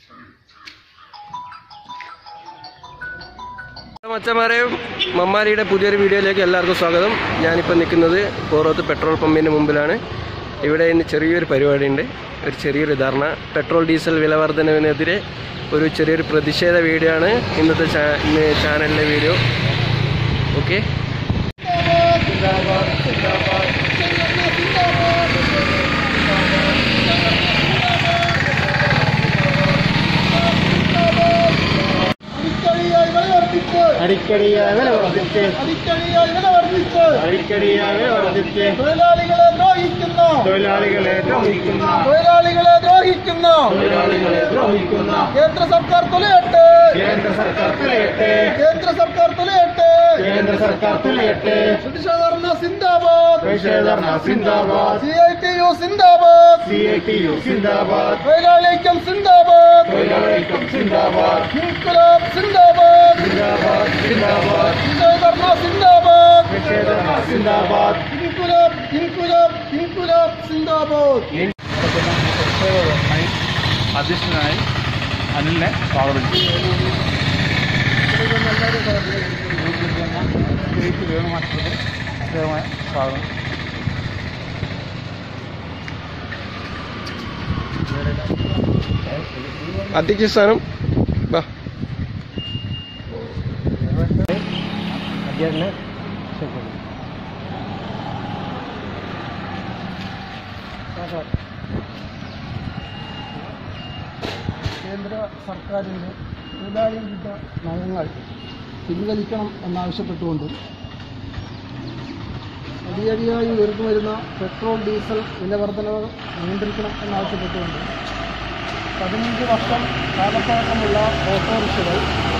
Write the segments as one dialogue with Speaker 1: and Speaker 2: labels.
Speaker 1: മച്ചന്മാരെ മമ്മാരിയുടെ പുതിയൊരു വീഡിയോയിലേക്ക് എല്ലാവർക്കും സ്വാഗതം ഞാനിപ്പോൾ നിൽക്കുന്നത് പോറോത്ത് പെട്രോൾ പമ്പിൻ്റെ മുമ്പിലാണ് ഇവിടെ ഇന്ന് ചെറിയൊരു പരിപാടിയുണ്ട് ഒരു ചെറിയൊരു ധാരണ പെട്രോൾ ഡീസൽ വില വർധനവിനെതിരെ ഒരു ചെറിയൊരു പ്രതിഷേധ വീഡിയോ ആണ് ഇന്നത്തെ ചാ ഇന്ന് ചാനലിലെ വീഡിയോ ഓക്കെ
Speaker 2: അടിക്കടിയായി വില വർദ്ധിച്ച്
Speaker 3: അടിക്കടിയായി വില വർദ്ധിച്ച്
Speaker 2: അടിക്കടിയായി വില വർദ്ധിച്ച്
Speaker 3: അടിക്കടിയായി വില വർദ്ധിച്ച്
Speaker 2: തൊഴിലാളികളെ ദ്രോഹിക്കുന്ന
Speaker 3: തൊഴിലാളികളെ ദ്രോഹിക്കുന്ന
Speaker 2: തൊഴിലാളികളെ ദ്രോഹിക്കുന്ന
Speaker 3: തൊഴിലാളികളെ ദ്രോഹിക്കുന്ന
Speaker 2: കേന്ദ്ര സർക്കാർ തുലയട്ടെ
Speaker 3: കേന്ദ്ര സർക്കാർ തുലയട്ടെ
Speaker 2: കേന്ദ്ര സർക്കാർ തുലയട്ടെ
Speaker 3: കേന്ദ്ര സർക്കാർ തുലയട്ടെ
Speaker 2: പ്രതിഷേധർണ സിന്ദാബാദ്
Speaker 3: പ്രതിഷേധർണ സിന്ദാബാദ്
Speaker 2: സി ഐ ടി യു സിന്ദാബാദ്
Speaker 3: സി ഐ ടി യു സിന്ദാബാദ്
Speaker 2: തൊഴിലാളിക്കം സിന്ദാബാദ്
Speaker 3: തൊഴിലാളിക്കും സിന്ദാബാദ്
Speaker 2: ഇൻകുലാബ് സിന്ദാബാദ്
Speaker 3: സിന്ദാബാദ് സിന്ദാബാദ്
Speaker 2: പ്രതിഷേധർണ സിന്ദാബാദ്
Speaker 3: പ്രതിഷേധർണ സിന്ദാബാദ്
Speaker 2: ഇൻകുലാബ് ഇൻകുലാബ് ഇൻകുലാബ് സിന്ദാബാദ്
Speaker 3: അധ്യക്ഷനായി അനിലിനെ സ്വാഗതം ചെയ്തു വേണുമാറ്റത്തിന് അദ്ദേഹമായ സ്വാഗതം
Speaker 1: അധ്യക്ഷ സ്ഥാനം വാ
Speaker 3: അധ്യക്ഷനെ
Speaker 2: കേന്ദ്ര സർക്കാരിൻ്റെ തൊഴിലാളി വിരുദ്ധ നയങ്ങൾ പിൻവലിക്കണം എന്നാവശ്യപ്പെട്ടുകൊണ്ട് അടിയടിയായി ഉയർന്നു വരുന്ന പെട്രോൾ ഡീസൽ വില വർധനവ് നിയന്ത്രിക്കണം എന്നാവശ്യപ്പെട്ടുകൊണ്ട് പതിനഞ്ച് വർഷം കാലപ്പഴക്കമുള്ള ഓട്ടോറിക്ഷകൾ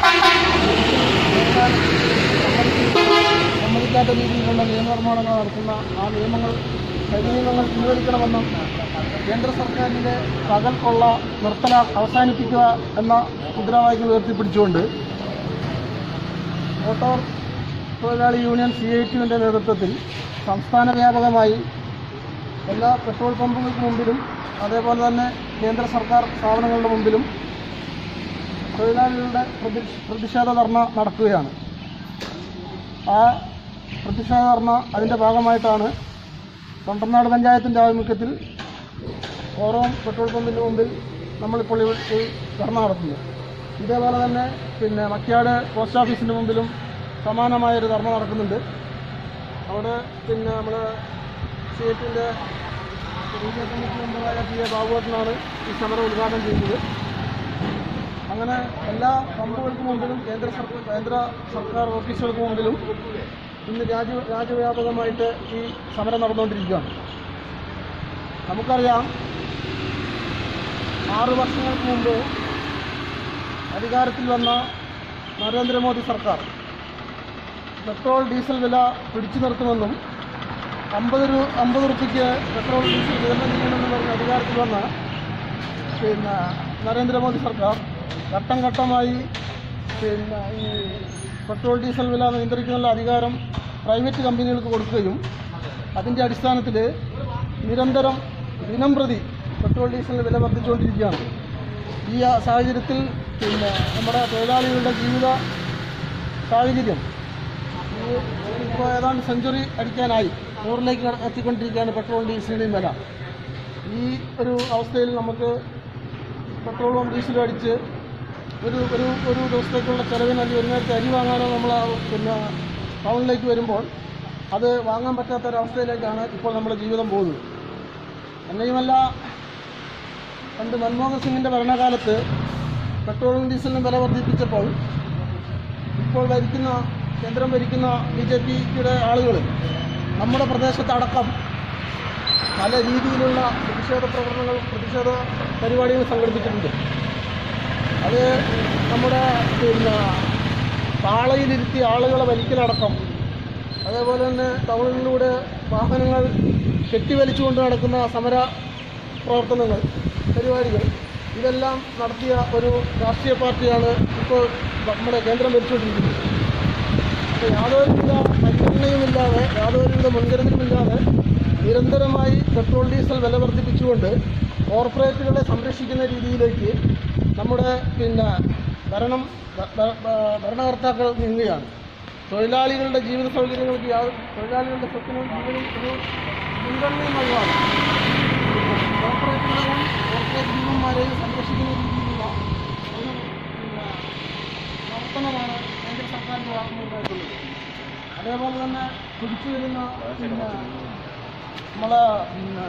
Speaker 2: സമ്മതിക്കാത്ത രീതിയിലുള്ള നിയമനിർമ്മാണങ്ങൾ നടത്തുന്ന ആ നിയമങ്ങൾ നിയമങ്ങൾ പിൻവലിക്കണമെന്നും കേന്ദ്ര സർക്കാരിൻ്റെ പകൽ കൊള്ള നിർത്തല അവസാനിപ്പിക്കുക എന്ന മുദ്രാവാക്യം ഉയർത്തിപ്പിടിച്ചുകൊണ്ട് ഓട്ടോ തൊഴിലാളി യൂണിയൻ സി ഐ ടിയുടെ നേതൃത്വത്തിൽ സംസ്ഥാന വ്യാപകമായി എല്ലാ പെട്രോൾ പമ്പുകൾക്ക് മുമ്പിലും അതേപോലെ തന്നെ കേന്ദ്ര സർക്കാർ സ്ഥാപനങ്ങളുടെ മുമ്പിലും തൊഴിലാളികളുടെ പ്രതി പ്രതിഷേധ ധർണ നടക്കുകയാണ് ആ പ്രതിഷേധ ധർണ അതിൻ്റെ ഭാഗമായിട്ടാണ് തൊണ്ടർനാട് പഞ്ചായത്തിൻ്റെ ആഭിമുഖ്യത്തിൽ ഓരോ പെട്രോൾ പമ്പിൻ്റെ മുമ്പിൽ നമ്മളിപ്പോൾ ഇവിടെ ഈ ധർണ നടത്തുന്നത് ഇതേപോലെ തന്നെ പിന്നെ മക്കിയാട് പോസ്റ്റ് ഓഫീസിൻ്റെ മുമ്പിലും സമാനമായൊരു ധർണ നടക്കുന്നുണ്ട് അവിടെ പിന്നെ നമ്മൾ സി എറ്റിൻ്റെ റീജിയൽ കമ്മിറ്റി മെമ്പറായ പി എ ബാബുവേട്ടനാണ് ഈ സമരം ഉദ്ഘാടനം ചെയ്യുന്നത് അങ്ങനെ എല്ലാ പമ്പുകൾക്ക് മുമ്പിലും കേന്ദ്ര സർക്കാർ കേന്ദ്ര സർക്കാർ ഓഫീസുകൾക്ക് മുമ്പിലും ഇന്ന് രാജ്യ രാജ്യവ്യാപകമായിട്ട് ഈ സമരം നടന്നുകൊണ്ടിരിക്കുകയാണ് നമുക്കറിയാം ആറ് വർഷങ്ങൾക്ക് മുമ്പ് അധികാരത്തിൽ വന്ന നരേന്ദ്രമോദി സർക്കാർ പെട്രോൾ ഡീസൽ വില പിടിച്ചു നിർത്തുമെന്നും അമ്പത് രൂപ അമ്പത് റുപ്യയ്ക്ക് പെട്രോൾ ഡീസൽ വിതരണം ചെയ്യണമെന്ന് പറഞ്ഞ് അധികാരത്തിൽ വന്ന പിന്നെ നരേന്ദ്രമോദി സർക്കാർ ഘട്ടം ഘട്ടമായി പിന്നെ ഈ പെട്രോൾ ഡീസൽ വില നിയന്ത്രിക്കാനുള്ള അധികാരം പ്രൈവറ്റ് കമ്പനികൾക്ക് കൊടുക്കുകയും അതിൻ്റെ അടിസ്ഥാനത്തിൽ നിരന്തരം ദിനം പ്രതി പെട്രോൾ ഡീസലിന് വില വർദ്ധിച്ചുകൊണ്ടിരിക്കുകയാണ് ഈ ആ സാഹചര്യത്തിൽ പിന്നെ നമ്മുടെ തൊഴിലാളികളുടെ ജീവിത സാഹചര്യം ഈ ഇപ്പോൾ ഏതാണ്ട് സെഞ്ചുറി അടിക്കാനായി നൂറിലേക്ക് കട- എത്തിക്കൊണ്ടിരിക്കുകയാണ് പെട്രോൾ ഡീസലിൻ്റെയും വില ഈ ഒരു അവസ്ഥയിൽ നമുക്ക് പെട്രോളും ഡീസലും അടിച്ച് ഒരു ഒരു ഒരു ദിവസത്തേക്കുള്ള ചിലവിന് അല്ലെങ്കിൽ ഒരു നേരത്തെ അരി വാങ്ങാനോ നമ്മൾ ആ പിന്നെ ടൗണിലേക്ക് വരുമ്പോൾ അത് വാങ്ങാൻ പറ്റാത്ത ഒരവസ്ഥയിലേക്കാണ് ഇപ്പോൾ നമ്മുടെ ജീവിതം പോകുന്നത് തന്നെയുമല്ല പണ്ട് മൻമോഹൻ സിംഗിൻ്റെ ഭരണകാലത്ത് പെട്രോളും ഡീസലിനും വില വർദ്ധിപ്പിച്ചപ്പോൾ ഇപ്പോൾ ഭരിക്കുന്ന കേന്ദ്രം ഭരിക്കുന്ന ബി ജെ പിയുടെ ആളുകൾ നമ്മുടെ പ്രദേശത്തടക്കം പല രീതിയിലുള്ള പ്രതിഷേധ പ്രകടനങ്ങൾ പ്രതിഷേധ പരിപാടികൾ സംഘടിപ്പിച്ചിട്ടുണ്ട് അത് നമ്മുടെ പിന്നെ പാളയിലിരുത്തി ആളുകളെ വലിക്കലടക്കം അതേപോലെ തന്നെ ടൗണിലൂടെ വാഹനങ്ങൾ കെട്ടിവലിച്ചുകൊണ്ട് നടക്കുന്ന സമര പ്രവർത്തനങ്ങൾ പരിപാടികൾ ഇതെല്ലാം നടത്തിയ ഒരു രാഷ്ട്രീയ പാർട്ടിയാണ് ഇപ്പോൾ നമ്മുടെ കേന്ദ്രം ഭരിച്ചുകൊണ്ടിരിക്കുന്നത് അപ്പോൾ യാതൊരുവിധ പരിഗണനയുമില്ലാതെ യാതൊരുവിധ മുൻകരുതലുമില്ലാതെ നിരന്തരമായി പെട്രോൾ ഡീസൽ വില വർദ്ധിപ്പിച്ചുകൊണ്ട് കോർപ്പറേറ്റുകളെ സംരക്ഷിക്കുന്ന രീതിയിലേക്ക് നമ്മുടെ പിന്നെ ഭരണം ഭ- ഭ- ഭ- ഭരണകർത്താക്കൾ നീങ്ങുകയാണ് തൊഴിലാളികളുടെ ജീവിത സൗകര്യങ്ങൾക്ക് യാതൊരു തൊഴിലാളികളുടെ സ്വത്തിനും ജീവനും ഒരു മുൻഗണനയും നൽകാണ് കോർപ്പറേറ്റുകളെയും കോർപ്പറേറ്റ് ഭീമന്മാരെയും സംരക്ഷിക്കുന്ന രീതിയിലുള്ള ഒരു പിന്നെ പ്രവർത്തനമാണ് കേന്ദ്ര സർക്കാരിൻ്റെ ഭാഗത്തുനിന്നുണ്ടായിട്ടുള്ളത് അതേപോലെ തന്നെ പിടിച്ചു വരുന്ന പിന്നെ നമ്മളെ പിന്നെ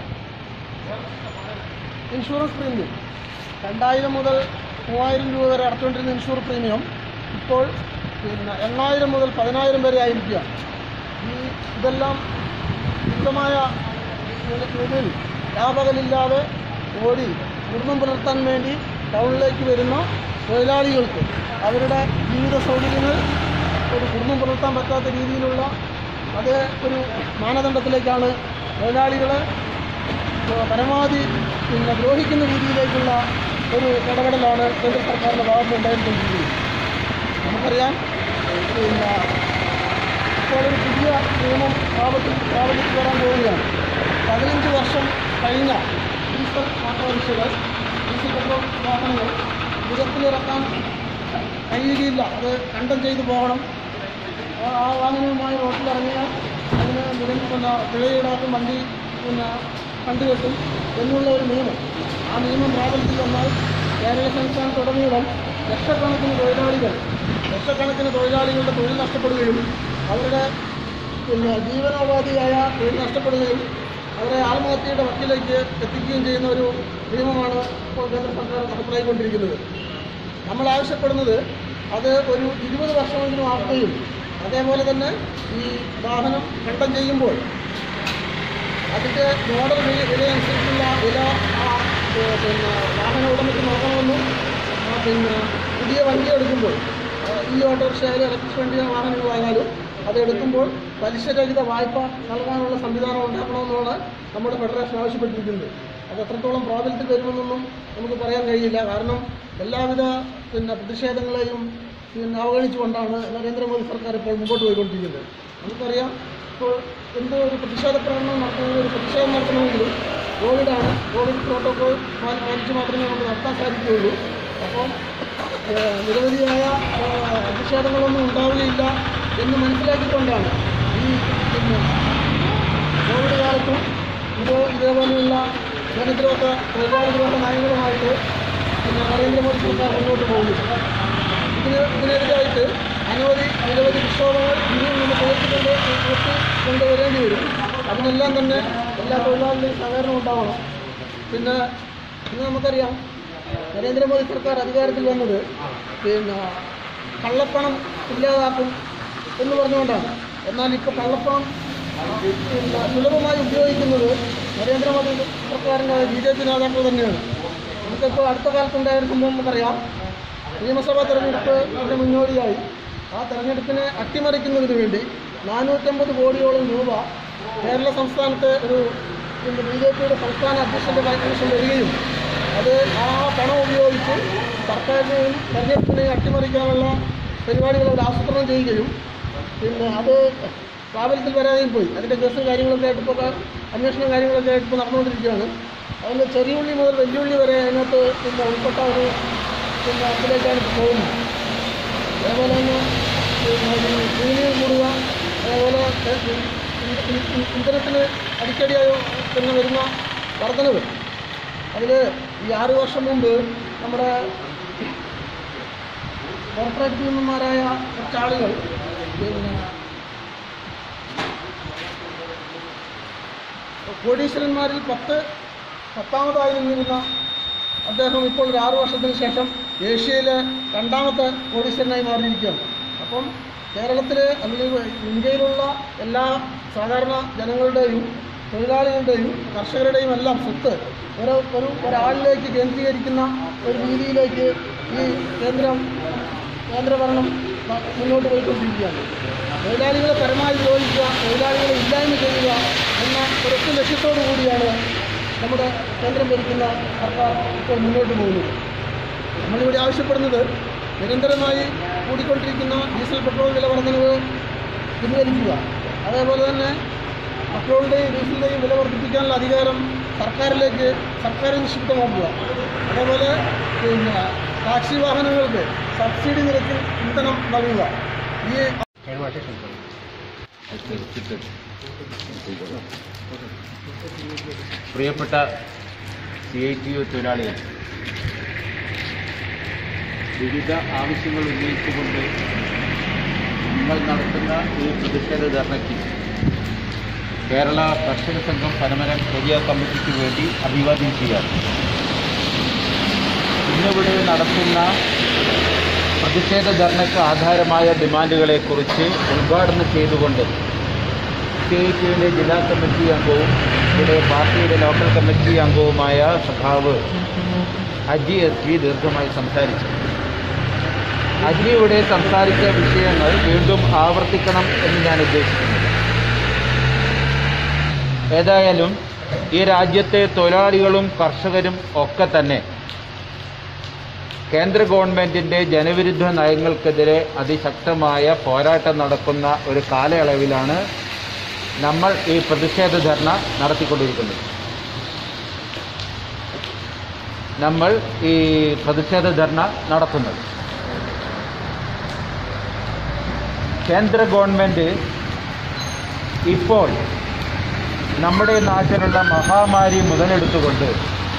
Speaker 2: ഇൻഷുറൻസ് പ്രീമിയം രണ്ടായിരം മുതൽ മൂവായിരം രൂപ വരെ അടച്ചുകൊണ്ടിരുന്ന ഇൻഷുർ പ്രീമിയം ഇപ്പോൾ പിന്നെ എണ്ണായിരം മുതൽ പതിനായിരം വരെ ആയിരിക്കുകയാണ് ഈ ഇതെല്ലാം ശുദ്ധമായ രീതിയിൽ ലാഭകലില്ലാതെ ഓടി കുടുംബം പുലർത്താൻ വേണ്ടി ടൗണിലേക്ക് വരുന്ന തൊഴിലാളികൾക്ക് അവരുടെ ജീവിത സൗകര്യങ്ങൾ ഒരു കുടുംബം പുലർത്താൻ പറ്റാത്ത രീതിയിലുള്ള അതേ ഒരു മാനദണ്ഡത്തിലേക്കാണ് തൊഴിലാളികളെ ഏഹ് പരമാവധി പിന്നെ ദ്രോഹിക്കുന്ന രീതിയിലേക്കുള്ള ഒരു ഇടപെടലാണ് കേന്ദ്ര സർക്കാരിൻ്റെ ഭാഗത്ത് ഉണ്ടായിക്കൊണ്ടിരിക്കുന്നത് നമുക്കറിയാം പിന്നെ ഇപ്പോൾ ഒരു പുതിയ നിയമം പ്രാബല്യത്തിൽ പ്രാബല്യത്തിൽ വരാൻ പോവുകയാണ് പതിനഞ്ച് വർഷം കഴിഞ്ഞ ഡീസൽ ഓട്ടോറിക്ഷകൾ ഡീസൽ പെട്രോൾ വാഹനങ്ങൾ നിരത്തിലിറക്കാൻ കഴിയുകയില്ല അത് കണ്ടം ചെയ്തു പോകണം ആ- ആ വാഹനവുമായി റോട്ടിലിറങ്ങിയാൽ അതിന് നിലവിൽ പിന്നെ പിഴ ഈടാക്കും വണ്ടി പിന്നെ കണ്ടുകെട്ടും എന്നുള്ള ഒരു നിയമം ആ നിയമം പ്രാബല്യത്തിൽ വന്നാൽ കേരള സംസ്ഥാനത്തുടനീളം ലക്ഷക്കണക്കിന് തൊഴിലാളികൾ ലക്ഷക്കണക്കിന് തൊഴിലാളികളുടെ തൊഴിൽ നഷ്ടപ്പെടുകയും അവരുടെ പിന്നെ ജീവനോപാധിയായ തൊഴിൽ നഷ്ടപ്പെടുകയും അവരെ ആത്മഹത്യയുടെ വക്കിലേക്ക് എത്തിക്കുകയും ചെയ്യുന്ന ഒരു നിയമമാണ് ഇപ്പോൾ കേന്ദ്ര സർക്കാർ നടപ്പിലാക്കിക്കൊണ്ടിരിക്കുന്നത് നമ്മൾ ആവശ്യപ്പെടുന്നത് അത് ഒരു ഇരുപത് വർഷമെങ്കിലും ആക്കുകയും അതേപോലെ തന്നെ ഈ വാഹനം ഖണ്ഡം ചെയ്യുമ്പോൾ അതിൻ്റെ മോഡൽ വില വിലയനുസരിച്ചുള്ള വില ആ ഏ, പിന്നെ വാഹന ഉടമയ്ക്ക് നോക്കണമെന്നും ആ, പിന്നെ പുതിയ വണ്ടി എടുക്കുമ്പോൾ ആ, ഈ ഓട്ടോറിക്ഷ ആയാലും ഇലക്ട്രിക് വണ്ടി വാഹനങ്ങളായാലും അത് എടുക്കുമ്പോൾ പലിശരഹിത വായ്പ നൽകാനുള്ള സംവിധാനം ഉണ്ടാക്കണമെന്നാണ് നമ്മുടെ ഫെഡറേഷൻ ആവശ്യപ്പെട്ടിരിക്കുന്നത് അത് എത്രത്തോളം പ്രാബല്യത്തിൽ വരുമെന്നൊന്നും നമുക്ക് പറയാൻ കഴിയില്ല കാരണം എല്ലാവിധ പിന്നെ പ്രതിഷേധങ്ങളെയും പിന്നെ അവഗണിച്ചുകൊണ്ടാണ് നരേന്ദ്രമോദി സർക്കാർ ഇപ്പോൾ മുമ്പോട്ട് പോയിക്കൊണ്ടിരിക്കുന്നത് നമുക്കറിയാം ഇപ്പോൾ എന്തോ ഒരു പ്രതിഷേധ പ്രകടനം നടത്തണമെങ്കിൽ ഒരു പ്രതിഷേധം നടത്തണമെങ്കിലും കോവിഡാണ് കോവിഡ് പ്രോട്ടോകോൾ പാലിച്ച് മാത്രമേ നമുക്ക് നടത്താൻ സാധിക്കുകയുള്ളൂ അപ്പം ഏഹ്, നിരവധിയായ ഏഹ്, പ്രതിഷേധങ്ങളൊന്നും ഉണ്ടാവുകയില്ല എന്ന് മനസ്സിലാക്കിക്കൊണ്ടാണ് ഈ പിന്നെ കോവിഡ് കാലത്തും ഇത് ഇതേപോലെയുള്ള ജനദ്രോഹ തൊഴിലാളി ദ്രോഹ നയങ്ങളുമായിട്ട് പിന്നെ നരേന്ദ്രമോദി സർക്കാർ മുന്നോട്ട് പോകുന്നത് ഇതിന് ഇതിനെതിരായിട്ട് അനവധി നിരവധി വിക്ഷോഭങ്ങൾ ഇനിയും നമുക്ക് ഉയർത്തിക്കൊണ്ട് ഉയർത്തി കൊണ്ടുവരേണ്ടി വരും അതിനെല്ലാം തന്നെ എല്ലാ തൊഴിലാളികളുടെയും സഹകരണം ഉണ്ടാവണം പിന്നെ ഇന്ന് നമുക്കറിയാം നരേന്ദ്രമോദി സർക്കാർ അധികാരത്തിൽ വന്നത് പിന്നെ കള്ളപ്പണം ഇല്ലാതാക്കും എന്ന് പറഞ്ഞുകൊണ്ടാണ് എന്നാൽ ഇപ്പോൾ കള്ളപ്പണം പിന്നെ സുലഭമായി ഉപയോഗിക്കുന്നത് നരേന്ദ്രമോദി സർക്കാരിൻ്റെ ബി ജെ പി നേതാക്കൾ തന്നെയാണ് നമുക്കിപ്പോൾ അടുത്ത കാലത്തുണ്ടായ ഒരു സംഭവം നമുക്കറിയാം നിയമസഭാ തെരഞ്ഞെടുപ്പിൻ്റെ മുന്നോടിയായി ആ തെരഞ്ഞെടുപ്പിനെ അട്ടിമറിക്കുന്നതിന് വേണ്ടി നാനൂറ്റമ്പത് കോടിയോളം രൂപ കേരള സംസ്ഥാനത്തെ ഒരു പിന്നെ ബി ജെ പിയുടെ സംസ്ഥാന അധ്യക്ഷൻ്റെ കൈവശം വരികയും അത് ആ പണം ഉപയോഗിച്ച് സർക്കാരിനെയും തെരഞ്ഞെടുപ്പിനെയും അട്ടിമറിക്കാനുള്ള പരിപാടികൾ അവർ ആസൂത്രണം ചെയ്യുകയും പിന്നെ അത് പ്രാബല്യത്തിൽ വരാതെയും പോയി അതിൻ്റെ കേസും കാര്യങ്ങളൊക്കെ ആയിട്ട് ഇപ്പോൾ അന്വേഷണം കാര്യങ്ങളൊക്കെ ആയിട്ട് ഇപ്പോൾ നടന്നുകൊണ്ടിരിക്കുകയാണ് അതിൽ ചെറിയുള്ളി മുതൽ വെല്ലുള്ളി വരെ അതിനകത്ത് പിന്നെ ഉൾപ്പെട്ട ഒരു പിന്നെ അതിലേക്കാണ് ഇപ്പോൾ പോകുന്നത് അതേപോലെ തന്നെ പിന്നെ ഈ പ്രീമിയം കൂടുക അതേപോലെ ഇ- ഇ- ഇ- ഇന്ധനത്തിന് അടിക്കടിയായി പിന്നെ വരുന്ന വർധനവ് അതിൽ ഈ ആറ് വർഷം മുമ്പ് നമ്മുടെ കോർപ്പറേറ്റ് ഭീമന്മാരായ കുറച്ച് ആളുകൾ പിന്നെ കോടീശ്വരന്മാരിൽ പത്ത് പത്താമതായി നിന്നിരുന്ന അദ്ദേഹം ഇപ്പോൾ ഒരു ആറു വർഷത്തിന് ശേഷം ഏഷ്യയിലെ രണ്ടാമത്തെ കോടീശ്വരനായി മാറിയിരിക്കുകയാണ് അപ്പം കേരളത്തിലെ അല്ലെങ്കിൽ ഇന്ത്യയിലുള്ള എല്ലാ സാധാരണ ജനങ്ങളുടെയും തൊഴിലാളികളുടെയും കർഷകരുടെയും എല്ലാം സ്വത്ത് ഒരു ഒരു ഒരാളിലേക്ക് കേന്ദ്രീകരിക്കുന്ന ഒരു രീതിയിലേക്ക് ഈ കേന്ദ്രം കേന്ദ്രഭരണം ന- മുന്നോട്ട് പോയിക്കൊണ്ടിരിക്കുകയാണ് തൊഴിലാളികളെ പരമാവധി ദ്രോഹിക്കുക തൊഴിലാളികളെ ഇല്ലായ്മ ചെയ്യുക എന്ന ഒരൊറ്റ ലക്ഷ്യത്തോടു കൂടിയാണ് നമ്മുടെ കേന്ദ്രം ഭരിക്കുന്ന സർക്കാർ ഇപ്പോൾ മുന്നോട്ട് പോകുന്നത് നമ്മളിവിടെ ആവശ്യപ്പെടുന്നത് നിരന്തരമായി കൂടിക്കൊണ്ടിരിക്കുന്ന ഡീസൽ പെട്രോൾ വില വർധനവ് പിൻവലിക്കുക അതേപോലെ തന്നെ പെട്രോളിൻ്റെയും ഡീസലിൻ്റെയും വില വർദ്ധിപ്പിക്കാനുള്ള അധികാരം സർക്കാരിലേക്ക് സർക്കാർ നിക്ഷിപ്തമാക്കുക അതേപോലെ പിന്നെ ടാക്സി വാഹനങ്ങൾക്ക് സബ്സിഡി നിരക്കിൽ ഇന്ധനം നൽകുക ഈ
Speaker 3: പ്രിയപ്പെട്ട സി ഐ ടി യു തൊഴിലാളികൾ വിവിധ ആവശ്യങ്ങൾ ഉന്നയിച്ചുകൊണ്ട് നിങ്ങൾ നടത്തുന്ന ഈ പ്രതിഷേധ ധർണയ്ക്ക് കേരള കർഷക സംഘം പനമരം ഏരിയ കമ്മിറ്റിക്ക് വേണ്ടി അഭിവാദ്യം ചെയ്യാറ് ഇന്നിവിടെ നടത്തുന്ന പ്രതിഷേധ ധർണയ്ക്ക് ആധാരമായ ഡിമാൻഡുകളെക്കുറിച്ച് ഉദ്ഘാടനം ചെയ്തുകൊണ്ട് സി ഐ ടിയുടെ ജില്ലാ കമ്മിറ്റി അംഗവും ഇവിടെ പാർട്ടിയുടെ ലോക്കൽ കമ്മിറ്റി അംഗവുമായ സഖാവ് അജി എസ് ജി ദീർഘമായി സംസാരിച്ചു അജി ഇവിടെ സംസാരിച്ച വിഷയങ്ങൾ വീണ്ടും ആവർത്തിക്കണം എന്ന് ഞാൻ ഉദ്ദേശിക്കുന്നു ഏതായാലും ഈ രാജ്യത്തെ തൊഴിലാളികളും കർഷകരും ഒക്കെ തന്നെ കേന്ദ്ര ഗവൺമെന്റിന്റെ ജനവിരുദ്ധ നയങ്ങൾക്കെതിരെ അതിശക്തമായ പോരാട്ടം നടക്കുന്ന ഒരു കാലയളവിലാണ് നമ്മൾ ഈ പ്രതിഷേധ ധർണ നടത്തിക്കൊണ്ടിരിക്കുന്നത് നമ്മൾ ഈ പ്രതിഷേധ ധർണ നടത്തുന്നത് കേന്ദ്ര ഗവൺമെന്റ് ഇപ്പോൾ നമ്മുടെ നാട്ടിലുള്ള മഹാമാരി മുതലെടുത്തുകൊണ്ട്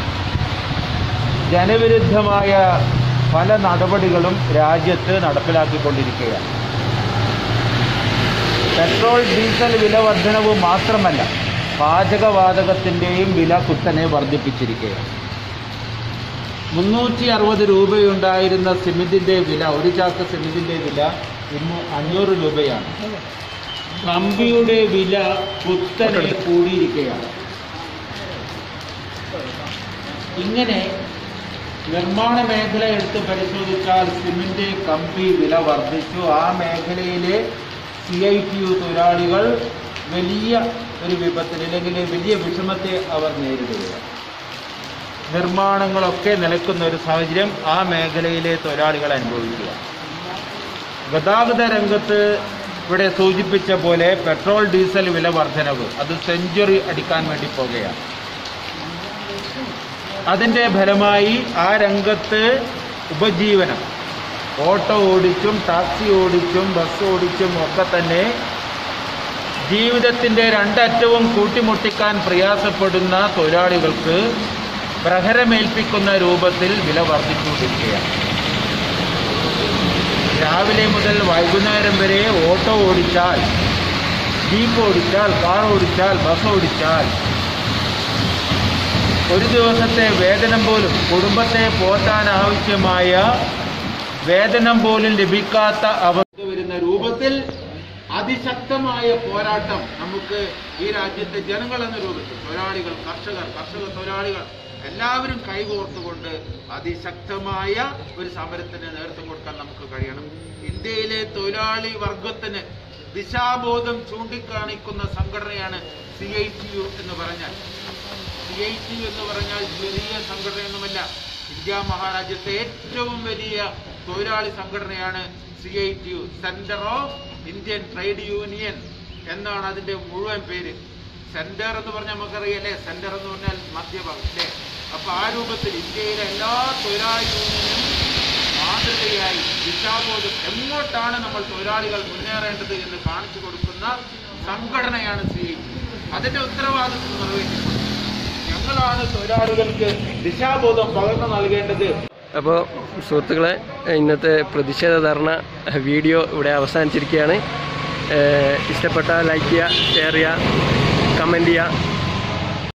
Speaker 3: ജനവിരുദ്ധമായ പല നടപടികളും രാജ്യത്ത് നടപ്പിലാക്കിക്കൊണ്ടിരിക്കുകയാണ് പെട്രോൾ ഡീസൽ വില വർധനവ് മാത്രമല്ല പാചകവാതകത്തിൻ്റെയും വില കുത്തനെ വർദ്ധിപ്പിച്ചിരിക്കുകയാണ് മുന്നൂറ്റി അറുപത് രൂപയുണ്ടായിരുന്ന സിമെന്റിന്റെ വില ഒരു ചാക്ക് സിമെന്റിന്റെ വില ഇന്ന് അഞ്ഞൂറ് രൂപയാണ് കമ്പിയുടെ വില കുത്തനെ കൂടിയിരിക്കുകയാണ് ഇങ്ങനെ നിർമ്മാണ മേഖല എടുത്ത് പരിശോധിച്ചാൽ സിമന്റ് കമ്പി വില വർദ്ധിച്ചു ആ മേഖലയിലെ സി ഐ ടി യു തൊഴിലാളികൾ വലിയ ഒരു വിപത്തിന് അല്ലെങ്കിൽ വലിയ വിഷമത്തെ അവർ നേരിടുകയാണ് നിർമ്മാണങ്ങളൊക്കെ നിലക്കുന്ന ഒരു സാഹചര്യം ആ മേഖലയിലെ തൊഴിലാളികൾ അനുഭവിക്കുക ഗതാഗത രംഗത്ത് ഇവിടെ സൂചിപ്പിച്ച പോലെ പെട്രോൾ ഡീസൽ വില വർധനവ് അത് സെഞ്ചുറി അടിക്കാൻ വേണ്ടി പോകുകയാണ് അതിൻ്റെ ഫലമായി ആ രംഗത്ത് ഉപജീവനം ഓട്ടോ ഓടിച്ചും ടാക്സി ഓടിച്ചും ബസ് ഓടിച്ചും ഒക്കെ തന്നെ ജീവിതത്തിൻ്റെ രണ്ടറ്റവും കൂട്ടിമുട്ടിക്കാൻ പ്രയാസപ്പെടുന്ന തൊഴിലാളികൾക്ക് പ്രഹരമേൽപ്പിക്കുന്ന രൂപത്തിൽ വില വർദ്ധിച്ചുകൊണ്ടിരിക്കുകയാണ് രാവിലെ മുതൽ വൈകുന്നേരം വരെ ഓട്ടോ ഓടിച്ചാൽ ജീപ്പ് ഓടിച്ചാൽ കാർ ഓടിച്ചാൽ ബസ് ഓടിച്ചാൽ ഒരു ദിവസത്തെ വേതനം പോലും കുടുംബത്തെ പോറ്റാൻ ആവശ്യമായ വേതനം പോലും ലഭിക്കാത്ത അവസ്ഥ വരുന്ന രൂപത്തിൽ അതിശക്തമായ പോരാട്ടം നമുക്ക് ഈ രാജ്യത്തെ ജനങ്ങൾ എന്ന രൂപത്തിൽ തൊഴിലാളികൾ കർഷകർ കർഷക തൊഴിലാളികൾ എല്ലാവരും കൈകോർത്തുകൊണ്ട് അതിശക്തമായ ഒരു സമരത്തിന് നേതൃത്വം കൊടുക്കാൻ നമുക്ക് കഴിയണം ഇന്ത്യയിലെ തൊഴിലാളി വർഗത്തിന് ദിശാബോധം ചൂണ്ടിക്കാണിക്കുന്ന സംഘടനയാണ് സി ഐ ടി യു എന്ന് പറഞ്ഞാൽ സി ഐ ടി എന്ന് പറഞ്ഞാൽ ചെറിയ സംഘടനയൊന്നുമല്ല ഇന്ത്യ മഹാരാജ്യത്തെ ഏറ്റവും വലിയ തൊഴിലാളി സംഘടനയാണ് C I T U centre of Indian trade union എന്നാണ് അതിന്റെ മുഴുവൻ പേര് സെന്റർ എന്ന് പറഞ്ഞാൽ നമുക്കറിയാലേ സെന്റർ എന്ന് പറഞ്ഞാൽ മധ്യഭാഗം അല്ലേ അപ്പൊ ആ രൂപത്തിൽ ഇന്ത്യയിലെ എല്ലാ തൊഴിലാളി യൂണിയനും മാതൃകയായി ദിശാബോധം എങ്ങോട്ടാണ് നമ്മൾ തൊഴിലാളികൾ മുന്നേറേണ്ടത് എന്ന് കാണിച്ചു കൊടുക്കുന്ന സംഘടനയാണ് സി ഐ ടി അതിന്റെ ഉത്തരവാദിത്വം നിർവഹിക്കുന്നത് ഞങ്ങളാണ് തൊഴിലാളികൾക്ക് ദിശാബോധം പകർന്നു നൽകേണ്ടത്
Speaker 1: അപ്പോൾ സുഹൃത്തുക്കളെ ഇന്നത്തെ പ്രതിഷേധ ധർണ വീഡിയോ ഇവിടെ അവസാനിച്ചിരിക്കുകയാണ് ഏഹ് ഇഷ്ടപ്പെട്ട ലൈക്ക് ചെയ്യുക ഷെയർ ചെയ്യുക കമൻറ്റ് ചെയ്യുക